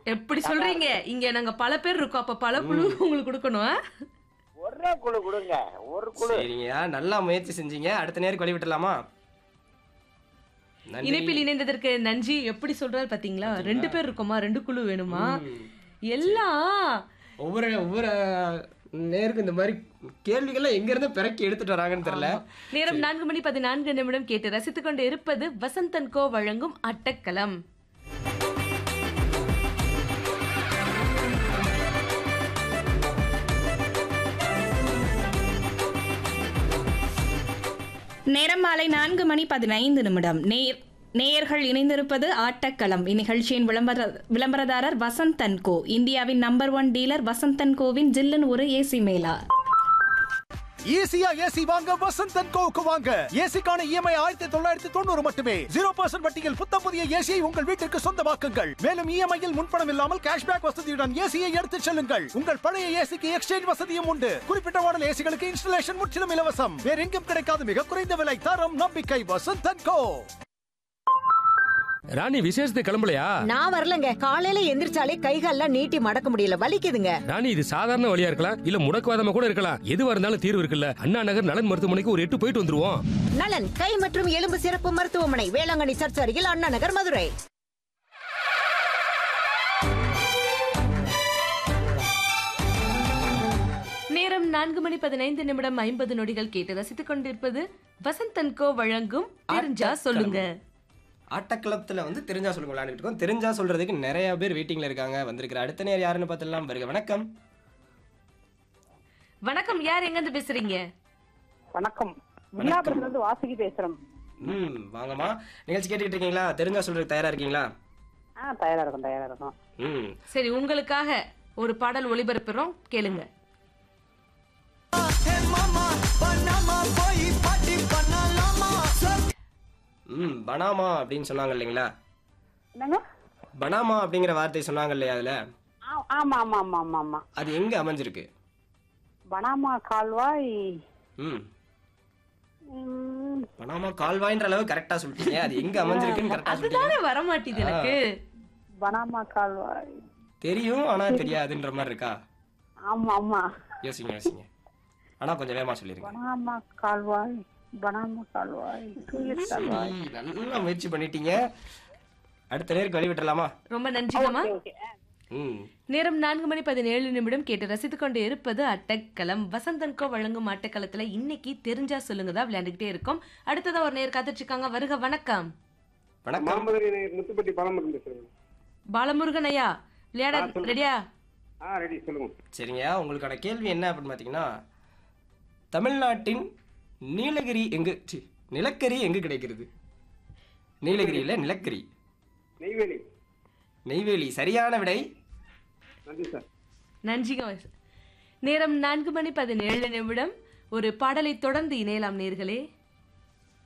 எப்படி சொல்றீங்க இங்க நாங்க பல பேர் இருக்கோம் அப்ப பல குழு உங்களுக்கு கொடுக்கணும் ஆ? ஒரே குழு கொடுங்க ஒரு குழு சரிங்கய்யா நல்லா முயற்சி செஞ்சீங்க அடுத்த நேருக்கு வழி விட்டுலாமா நன்றி. இணைப்பில் இணைந்ததற்கு நன்றி எப்படி சொல்றாரு பாத்தீங்களா ரெண்டு பேர் இருக்கோமா ரெண்டு குழு வேணுமா ம். எல்லாம் ஒவ்வொரு ஒவ்வொரு நேருக்கு இந்த மாதிரி கேள்விகள்லாம் எங்க இருந்து பிறக்கி எடுத்துட்டு வராங்கன்னு தெரியல நேரம் நான்கு மணி பதினான்கு நிமிடம் கேட்டு ரசித்துக் கொண்டு இருப்பது வசந்தன் கோ வழங்கும் அட்டக்களம் நேரம் மாலை நான்கு மணி பதினைந்து நிமிடம் நேர் நேயர்கள் இணைந்திருப்பது ஆட்டக்களம் இந்நிகழ்ச்சியின் விளம்பர விளம்பரதாரர் வசந்தன் கோ இந்தியாவின் நம்பர் ஒன் டீலர் வசந்தன் கோவின் ஜில்லன் ஒரு ஏசி மேலா ஈஸியா ஏசி வாங்க வசந்தன் கோவுக்கு வாங்க ஏசிக்கான இஎம்ஐ ஆயிரத்தி தொள்ளாயிரத்தி தொண்ணூறு மட்டுமே ஜீரோ பர்சன்ட் வட்டியில் புத்தம் புதிய ஏசியை உங்கள் வீட்டிற்கு சொந்தமாக்குங்கள் மேலும் இஎம்ஐயில் முன்பணம் இல்லாமல் கேஷ்பேக் வசதியுடன் ஏசியை எடுத்துச் செல்லுங்கள் உங்கள் பழைய ஏசிக்கு எக்ஸ்சேஞ்ச் வசதியும் உண்டு குறிப்பிட்ட மாடல் ஏசிகளுக்கு இன்ஸ்டலேஷன் முற்றிலும் இலவசம் வேற எங்கும் கிடைக்காத மிக குறைந்த விலை தரம் நம்பிக்கை வசந்தன் கோ ராணி விசேஷத்துக்கு கிளம்பலையா நான் வரலங்க காலையில எந்திரிச்சாலே கைகால்லாம் நீட்டி மடக்க முடியல வலிக்குதுங்க ராணி இது சாதாரண வழியா இருக்கலாம் இல்ல முடக்குவாதமா கூட இருக்கலாம் எதுவா இருந்தாலும் தீர்வு இருக்குல்ல அண்ணா நகர் நலன் மருத்துவமனைக்கு ஒரு எட்டு போயிட்டு வந்துருவோம் நலன் கை மற்றும் எலும்பு சிறப்பு மருத்துவமனை வேளாங்கண்ணி சர்ச் அருகில் அண்ணா நகர் மதுரை நேரம் நான்கு மணி பதினைந்து நிமிடம் ஐம்பது நொடிகள் கேட்டு ரசித்துக் கொண்டிருப்பது வசந்தன் கோ வழங்கும் தெரிஞ்சா சொல்லுங்க ஆட்டக்களத்துல வந்து தெரிஞ்சா சொல்லுங்க விளையாண்டுட்டு இருக்கோம் தெரிஞ்சா சொல்றதுக்கு நிறைய பேர் வெயிட்டிங்ல இருக்காங்க வந்திருக்கிற அடுத்த நேர் யாருன்னு பார்த்துலாம் வருக வணக்கம் வணக்கம் யார் எங்க இருந்து பேசுறீங்க வணக்கம் வில்லாபுரத்துல இருந்து வாசுகி பேசுறோம் ம் வாங்கம்மா நிகழ்ச்சி கேட்டுக்கிட்டு இருக்கீங்களா தெரிஞ்சா சொல்றதுக்கு தயாரா இருக்கீங்களா ஆ தயாரா இருக்கும் தயாரா இருக்கும் ம் சரி உங்களுக்காக ஒரு பாடல் ஒளிபரப்புறோம் கேளுங்க ம் பனாமா அப்படின்னு சொன்னாங்க இல்லைங்களா என்னங்க பனாமா அப்படிங்கிற வார்த்தை சொன்னாங்க இல்லையா அதுல ஆ- ஆமா ஆமா ஆமா ஆமா ஆமா அது எங்க அமைஞ்சிருக்கு பனாமா கால்வாய் ம் ம், பனாமா கால்வாய்ன்ற அளவு கரெக்டா சொல்லிட்டீங்க அது எங்க அமைஞ்சிருக்குன்னு கரெக்டா சொல்லிட்டீங்க அதுதானே வர மாட்டேது எனக்கு பனாமா கால்வாய் தெரியும் ஆனா தெரியாதுன்ற மாதிரி இருக்கா ஆமா ஆமா யோசிங்க யோசிங்க ஆனா கொஞ்சம் வேகமா சொல்லிருங்க பனாமா கால்வாய் பனாமா கால்வாய் தூய கால்வாய் ஈ, நல்லா முயற்சி பண்ணிட்டீங்க அடுத்த நேருக்கு வழி விட்டுலாமா ரொம்ப நன்றிங்கம்மா ஓகே ம் நேரம் நான்கு மணி பதினேழு நிமிடம் கேட்டு ரசித்துக் கொண்டு இருப்பது அட்டக்களம் வசந்தன்கோ வழங்கும் அட்டக்களத்துல இன்னைக்கு தெரிஞ்சா சொல்லுங்க தான் விளையாண்டுகிட்டே இருக்கோம் அடுத்ததா ஒரு நேர் காத்துட்டு இருக்காங்க வருக வணக்கம் வணக்கம் மாமதுரை முத்துப்பட்டி பாலமுருகன் பேசுறேன் பாலமுருகன் ஐயா விளையாட ரெடியா ஆ ரெடி சொல்லுங்க சரிங்க உங்களுக்கான கேள்வி என்ன அப்படின்னு பார்த்தீங்கன்னா தமிழ்நாட்டின் நீலகிரி எங்கு சி, நிலக்கரி எங்கு கிடைக்கிறது நீலகிரியில நிலக்கரி நெய்வேலி நெய்வேலி சரியான விடை நன்றி சார் நன்றிங்க நேரம் நான்கு மணி பதினேழு நிமிடம் ஒரு பாடலை தொடர்ந்து இணையலாம் நேர்களே